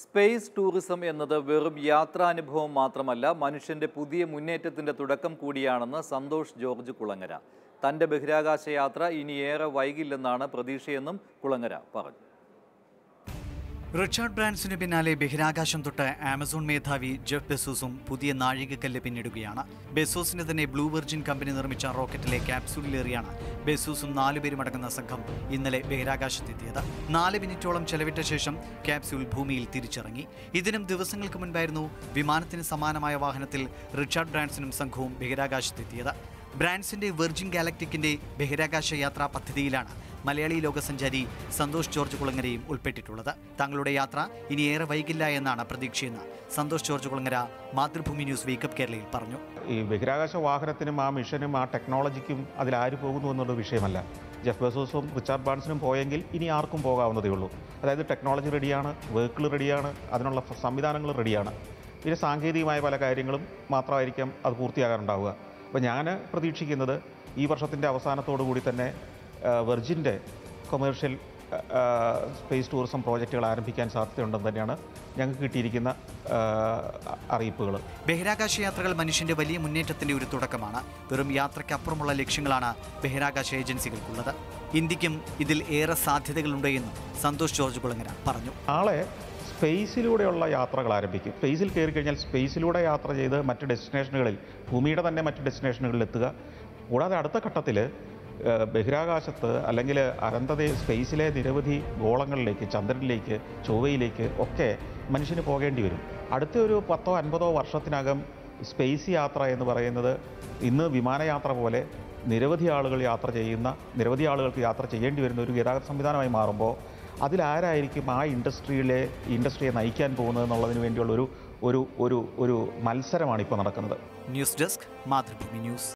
space tourism എന്നത് വെറും യാത്രാനുഭവം മാത്രമല്ല മനുഷ്യന്റെ പുതിയ മുന്നേറ്റത്തിന്റെ തുടക്കം കൂടിയാണെന്ന് സന്തോഷ് ജോർജ് കുളങ്ങര തന്റെ ബഹിരാകാശ യാത്ര ഇനി ഏറെ വൈകില്ലെന്നാണ് പ്രതീക്ഷയെന്നും കുളങ്ങര പറഞ്ഞു റിച്ചാർഡ് ബ്രാൻസിന് പിന്നാലെ ബഹിരാകാശം തൊട്ട് ആമസോൺ മേധാവി ജെഫ് ബെസോസും പുതിയ നാഴികക്കല്ല് പിന്നിടുകയാണ് ബെസോസിന് തന്നെ ബ്ലൂ വെർജിൻ കമ്പനി നിർമ്മിച്ച റോക്കറ്റിലെ ക്യാപ്സൂളിലേറിയാണ് ബെസോസും നാലുപേരും അടങ്ങുന്ന സംഘം ഇന്നലെ ബഹിരാകാശത്തെത്തിയത് നാല് മിനിറ്റോളം ചെലവിട്ട ശേഷം ക്യാപ്സ്യൂൾ ഭൂമിയിൽ തിരിച്ചിറങ്ങി ഇതിനും ദിവസങ്ങൾക്ക് മുൻപായിരുന്നു വിമാനത്തിന് സമാനമായ വാഹനത്തിൽ റിച്ചാർഡ് ബ്രാൻസിനും സംഘവും ബഹിരാകാശത്തെത്തിയത് ബ്രാൻസിന്റെ വെർജിൻ ഗാലക്ടിക്കിന്റെ ബഹിരാകാശ യാത്രാ പദ്ധതിയിലാണ് മലയാളി ലോകസഞ്ചാരി സന്തോഷ് ജോർജ് കുളങ്ങരയും ഉൾപ്പെട്ടിട്ടുള്ളത് തങ്ങളുടെ യാത്ര ഇനി ഏറെ വൈകില്ല എന്നാണ് പ്രതീക്ഷയെന്ന് സന്തോഷ് ജോർജ് കുളങ്ങര മാതൃഭൂമി ന്യൂസ് വേക്കപ്പ് കേരളയിൽ പറഞ്ഞു ഈ ബഹിരാകാശ വാഹനത്തിനും ആ മിഷനും ആ ടെക്നോളജിക്കും അതിൽ ആര് പോകുന്നു എന്നുള്ള വിഷയമല്ല ജെഫ് ബെസോസും റിച്ചാർഡ് ബാൻസിനും പോയെങ്കിൽ ഇനി ആർക്കും പോകാവുന്നതേ ഉള്ളൂ അതായത് ടെക്നോളജി റെഡിയാണ് വെഹിക്കിൾ റെഡിയാണ് അതിനുള്ള ഫ- സംവിധാനങ്ങൾ റെഡിയാണ് പിന്നെ സാങ്കേതികമായ പല കാര്യങ്ങളും മാത്രമായിരിക്കാം അത് പൂർത്തിയാകാനുണ്ടാവുക അപ്പോൾ ഞാൻ പ്രതീക്ഷിക്കുന്നത് ഈ വർഷത്തിൻ്റെ അവസാനത്തോടു കൂടി തന്നെ വെർജിൻ്റെ കൊമേഴ്ഷ്യൽ സ്പേസ് ടൂറിസം പ്രോജക്റ്റുകൾ ആരംഭിക്കാൻ സാധ്യതയുണ്ടെന്ന് തന്നെയാണ് ഞങ്ങൾക്ക് കിട്ടിയിരിക്കുന്ന അറിയിപ്പുകൾ ബഹിരാകാശ യാത്രകൾ മനുഷ്യന്റെ വലിയ മുന്നേറ്റത്തിന്റെ ഒരു തുടക്കമാണ് വെറും യാത്രയ്ക്കപ്പുറമുള്ള ലക്ഷ്യങ്ങളാണ് ബഹിരാകാശ ഏജൻസികൾക്കുള്ളത് ഇന്ത്യക്കും ഇതിൽ ഏറെ സാധ്യതകളുണ്ട് എന്നും സന്തോഷ് ജോർജ് കുളങ്ങര പറഞ്ഞു നാളെ സ്പേസിലൂടെയുള്ള യാത്രകൾ ആരംഭിക്കും സ്പേസിൽ കയറി കഴിഞ്ഞാൽ സ്പേസിലൂടെ യാത്ര ചെയ്ത് മറ്റ് ഡെസ്റ്റിനേഷനുകളിൽ ഭൂമിയുടെ തന്നെ മറ്റ് ഡെസ്റ്റിനേഷനുകളിൽ എത്തുക കൂടാതെ അടുത്ത ഘട്ടത്തിൽ ബഹിരാകാശത്ത് അല്ലെങ്കിൽ അനന്തത സ്പേസിലെ നിരവധി ഗോളങ്ങളിലേക്ക് ചന്ദ്രനിലേക്ക് ചൊവ്വയിലേക്ക് ഒക്കെ മനുഷ്യന് പോകേണ്ടി വരും അടുത്ത ഒരു പത്തോ അൻപതോ വർഷത്തിനകം സ്പേസ് യാത്ര എന്ന് പറയുന്നത് ഇന്ന് വിമാനയാത്ര പോലെ നിരവധി ആളുകൾ യാത്ര ചെയ്യുന്ന നിരവധി ആളുകൾക്ക് യാത്ര ചെയ്യേണ്ടി വരുന്ന ഒരു ഗതാഗത സംവിധാനമായി മാറുമ്പോൾ അതിലാരായിരിക്കും ആ ഇൻഡസ്ട്രിയിലെ ഇൻഡസ്ട്രിയെ നയിക്കാൻ പോകുന്നത് എന്നുള്ളതിന് വേണ്ടിയുള്ള ഒരു ഒരു ഒരു ഒരു മത്സരമാണ് ഇപ്പോൾ നടക്കുന്നത് ന്യൂസ് ഡെസ്ക് മാതൃഭൂമി ന്യൂസ്